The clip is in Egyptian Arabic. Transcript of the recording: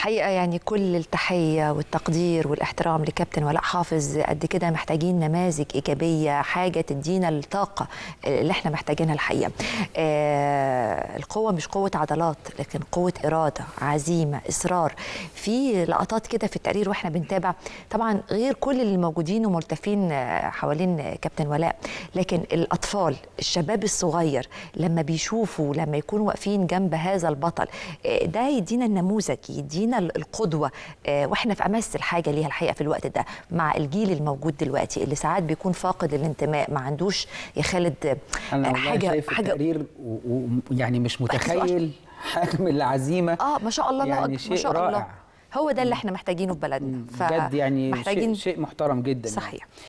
الحقيقه يعني كل التحيه والتقدير والاحترام لكابتن ولاء حافظ قد كده محتاجين نماذج ايجابيه حاجه تدينا الطاقه اللي احنا محتاجينها الحقيقه آه القوه مش قوه عضلات لكن قوه اراده عزيمه اصرار في لقطات كده في التقرير واحنا بنتابع طبعا غير كل اللي موجودين وملتفين حوالين كابتن ولاء لكن الاطفال الشباب الصغير لما بيشوفوا لما يكونوا واقفين جنب هذا البطل ده يدينا النموذج يدينا القدوه واحنا في امس الحاجه ليها الحقيقه في الوقت ده مع الجيل الموجود دلوقتي اللي ساعات بيكون فاقد الانتماء ما عندوش يا خالد أنا حاجه شايف حاجه التقرير ويعني مش متخيل حجم العزيمه اه ما شاء الله الله يعني أكبر، شيء ما شاء الله رائع هو ده اللي احنا محتاجينه في بلدنا بجد يعني محتاجين شيء, شيء محترم جدا يعني. صحيح